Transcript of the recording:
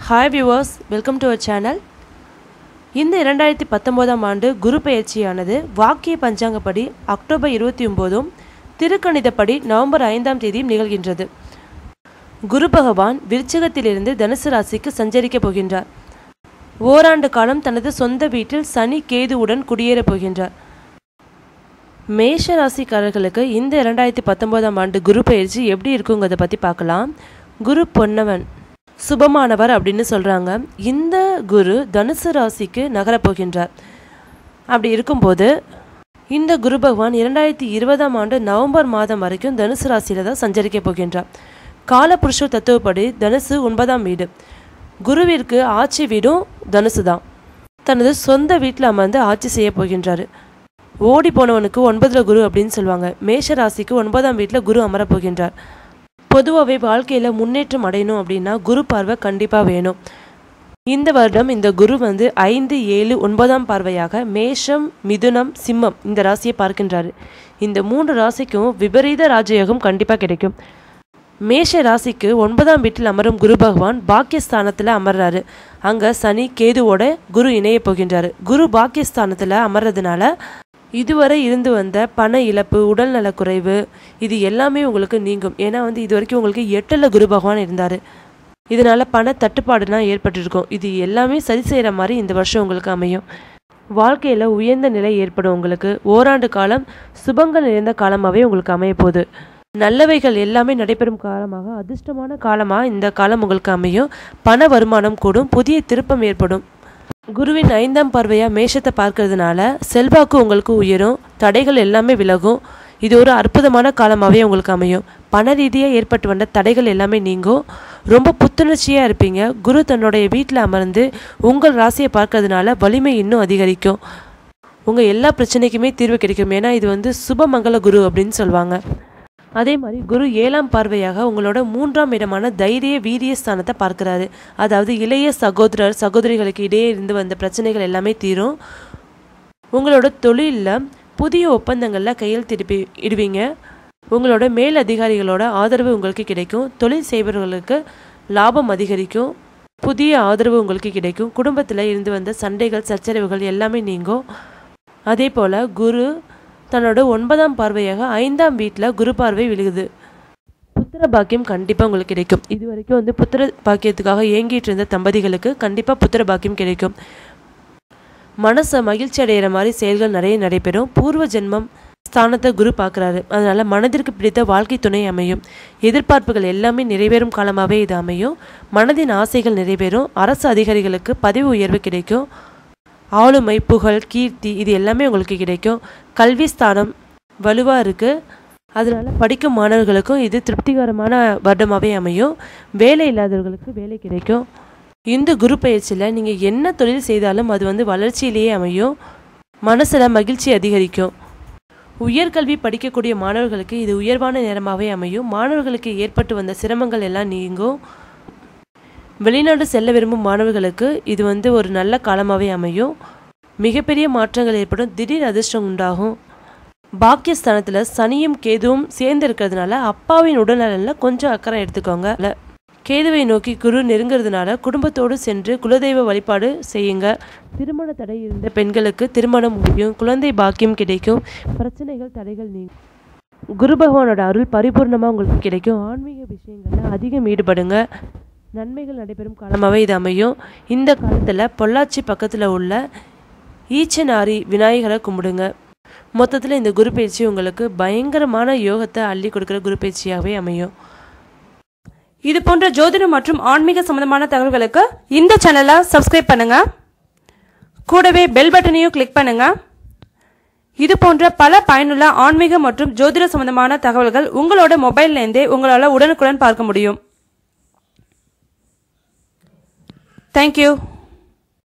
hi viewers welcome to our channel இந்த இரண்டாயிரத்தி பத்தொம்போதாம் ஆண்டு குரு பயிற்சியானது வாக்கிய பஞ்சாங்கப்படி அக்டோபர் இருபத்தி ஒம்போதும் திருக்கணிதப்படி நவம்பர் ஐந்தாம் தேதியும் நிகழ்கின்றது குரு பகவான் விருச்சிகத்திலிருந்து தனுசு ராசிக்கு சஞ்சரிக்கப் போகின்றார் ஓராண்டு காலம் தனது சொந்த வீட்டில் சனி கேதுவுடன் குடியேறப் போகின்றார் மேஷ ராசிக்காரர்களுக்கு இந்த இரண்டாயிரத்தி பத்தொம்போதாம் ஆண்டு குரு பயிற்சி எப்படி இருக்குங்கிறத பற்றி பார்க்கலாம் குரு பொன்னவன் சுபமானவர் அப்படின்னு சொல்கிறாங்க இந்த குரு தனுசு ராசிக்கு நகரப் போகின்றார் அப்படி இருக்கும்போது இந்த குரு பகவான் இரண்டாயிரத்தி இருபதாம் ஆண்டு நவம்பர் மாதம் வரைக்கும் தனுசு ராசியில் தான் சஞ்சரிக்க போகின்றார் காலபுருஷ தத்துவப்படி தனுசு ஒன்பதாம் வீடு குருவிற்கு ஆட்சி வீடும் தனுசு தான் தனது சொந்த வீட்டில் அமர்ந்து ஆட்சி செய்ய போகின்றார் ஓடி போனவனுக்கு ஒன்பதுல குரு அப்படின்னு சொல்லுவாங்க மேஷ ராசிக்கு ஒன்பதாம் வீட்டில் குரு அமரப் போகின்றார் பொதுவாகவே வாழ்க்கையில் முன்னேற்றம் அடையணும் அப்படின்னா குரு பார்வை கண்டிப்பாக வேணும் இந்த வருடம் இந்த குரு வந்து ஐந்து ஏழு ஒன்பதாம் பார்வையாக மேஷம் மிதுனம் சிம்மம் இந்த ராசியை பார்க்கின்றாரு இந்த மூன்று ராசிக்கும் விபரீத ராஜயோகம் கண்டிப்பாக கிடைக்கும் மேஷ ராசிக்கு ஒன்பதாம் வீட்டில் அமரும் குரு பகவான் பாக்கியஸ்தானத்தில் அமர்றாரு அங்கே சனி கேதுவோட குரு இணைய போகின்றாரு குரு பாக்கியஸ்தானத்தில் அமர்றதுனால இதுவரை இருந்து வந்த பண இழப்பு உடல் நலக்குறைவு இது எல்லாமே உங்களுக்கு நீங்கும் ஏன்னா வந்து இது வரைக்கும் உங்களுக்கு எட்டில் குரு பகவான் இருந்தார் இதனால பண தட்டுப்பாடுலாம் ஏற்பட்டிருக்கும் இது எல்லாமே சரி செய்கிற மாதிரி இந்த வருஷம் உங்களுக்கு அமையும் வாழ்க்கையில் உயர்ந்த நிலை ஏற்படும் உங்களுக்கு ஓராண்டு காலம் சுபங்கள் நிறைந்த காலமாகவே உங்களுக்கு அமைய போகுது நல்லவைகள் எல்லாமே நடைபெறும் காலமாக அதிர்ஷ்டமான காலமாக இந்த காலம் உங்களுக்கு அமையும் பண வருமானம் கூடும் புதிய திருப்பம் ஏற்படும் குருவின் ஐந்தாம் பார்வையாக மேஷத்தை பார்க்கறதுனால செல்வாக்கு உங்களுக்கு உயரும் தடைகள் எல்லாமே விலகும் இது ஒரு அற்புதமான காலமாகவே உங்களுக்கு அமையும் பண ரீதியாக ஏற்பட்டு வந்த தடைகள் எல்லாமே நீங்கும் ரொம்ப புத்துணர்ச்சியாக இருப்பீங்க குரு தன்னுடைய வீட்டில் அமர்ந்து உங்கள் ராசியை பார்க்கறதுனால வலிமை இன்னும் அதிகரிக்கும் உங்கள் எல்லா பிரச்சனைக்குமே தீர்வு கிடைக்கும் ஏன்னா இது வந்து சுபமங்கல குரு அப்படின்னு சொல்லுவாங்க அதே மாதிரி குரு ஏழாம் பார்வையாக உங்களோட மூன்றாம் இடமான தைரிய வீரிய ஸ்தானத்தை பார்க்குறாரு அதாவது இளைய சகோதரர் சகோதரிகளுக்கு இடையே இருந்து வந்த பிரச்சனைகள் எல்லாமே தீரும் உங்களோட தொழிலில் புதிய ஒப்பந்தங்களில் கையெழுத்திடுப்பி இடுவீங்க உங்களோட மேல் அதிகாரிகளோட ஆதரவு உங்களுக்கு கிடைக்கும் தொழில் செய்பவர்களுக்கு லாபம் அதிகரிக்கும் புதிய ஆதரவு உங்களுக்கு கிடைக்கும் குடும்பத்தில் இருந்து வந்த சண்டைகள் சச்சரவுகள் எல்லாமே நீங்கும் அதே போல் குரு தன்னோட ஒன்பதாம் பார்வையாக ஐந்தாம் வீட்டில் குரு பார்வை விழுகுது புத்திர பாக்கியம் கண்டிப்பாக உங்களுக்கு கிடைக்கும் இது வரைக்கும் வந்து புத்திர பாக்கியத்துக்காக ஏங்கிட்டு இருந்த தம்பதிகளுக்கு கண்டிப்பாக புத்திர பாக்கியம் கிடைக்கும் மனசை மகிழ்ச்சி அடைகிற மாதிரி செயல்கள் நிறைய நடைபெறும் பூர்வ ஜென்மம் ஸ்தானத்தை குரு பார்க்குறாரு அதனால மனதிற்கு பிடித்த வாழ்க்கை துணை அமையும் எதிர்பார்ப்புகள் எல்லாமே நிறைவேறும் காலமாகவே இது அமையும் மனதின் ஆசைகள் நிறைவேறும் அரசு அதிகாரிகளுக்கு பதவி உயர்வு கிடைக்கும் ஆளுமை புகழ் கீர்த்தி இது எல்லாமே உங்களுக்கு கிடைக்கும் கல்வி ஸ்தானம் வலுவாக இருக்குது அதனால் படிக்கும் மாணவர்களுக்கும் இது திருப்திகரமான வருடமாகவே அமையும் வேலை இல்லாதவர்களுக்கு வேலை கிடைக்கும் இந்த குரு பயிற்சியில் நீங்கள் என்ன தொழில் செய்தாலும் அது வந்து வளர்ச்சியிலேயே அமையும் மனசில் மகிழ்ச்சி அதிகரிக்கும் உயர்கல்வி படிக்கக்கூடிய மாணவர்களுக்கு இது உயர்வான நேரமாகவே அமையும் மாணவர்களுக்கு ஏற்பட்டு வந்த சிரமங்கள் எல்லாம் நீங்கும் வெளிநாடு செல்ல விரும்பும் மாணவர்களுக்கு இது வந்து ஒரு நல்ல காலமாகவே அமையும் மிகப்பெரிய மாற்றங்கள் ஏற்படும் திடீர் அதிர்ஷ்டம் உண்டாகும் பாக்கியஸ்தானத்தில் சனியும் கேதுவும் சேர்ந்து இருக்கிறதுனால அப்பாவின் உடல்நலனில் கொஞ்சம் அக்கறை எடுத்துக்கோங்க கேதுவை நோக்கி குரு நெருங்கிறதுனால குடும்பத்தோடு சென்று குலதெய்வ வழிபாடு செய்யுங்க திருமண தடை இருந்த பெண்களுக்கு திருமணம் முடியும் குழந்தை பாக்கியம் கிடைக்கும் பிரச்சனைகள் தடைகள் நீங்கும் குரு பகவானோட அருள் பரிபூர்ணமாக உங்களுக்கு கிடைக்கும் ஆன்மீக விஷயங்களில் அதிகம் ஈடுபடுங்க நன்மைகள் நடைபெறும் காலமாகவே இது அமையும் இந்த காலத்தில் பொள்ளாச்சி பக்கத்தில் உள்ள ஈச்சனாரி விநாயகரை கும்பிடுங்க மொத்தத்தில் இந்த குரு பயிற்சி உங்களுக்கு பயங்கரமான யோகத்தை அள்ளி கொடுக்குற குரு பயிற்சியாகவே அமையும் இது போன்ற ஜோதிடம் மற்றும் ஆன்மீக சம்பந்தமான தகவல்களுக்கு இந்த சேனலை சப்ஸ்கிரைப் பண்ணுங்க கூடவே பெல் பட்டனையும் கிளிக் பண்ணுங்க இது போன்ற பல பயனுள்ள ஆன்மீக மற்றும் ஜோதிட சம்பந்தமான தகவல்கள் உங்களோட மொபைல்லேருந்தே உங்களால் உடனுக்குடன் பார்க்க முடியும் தேங்க்யூ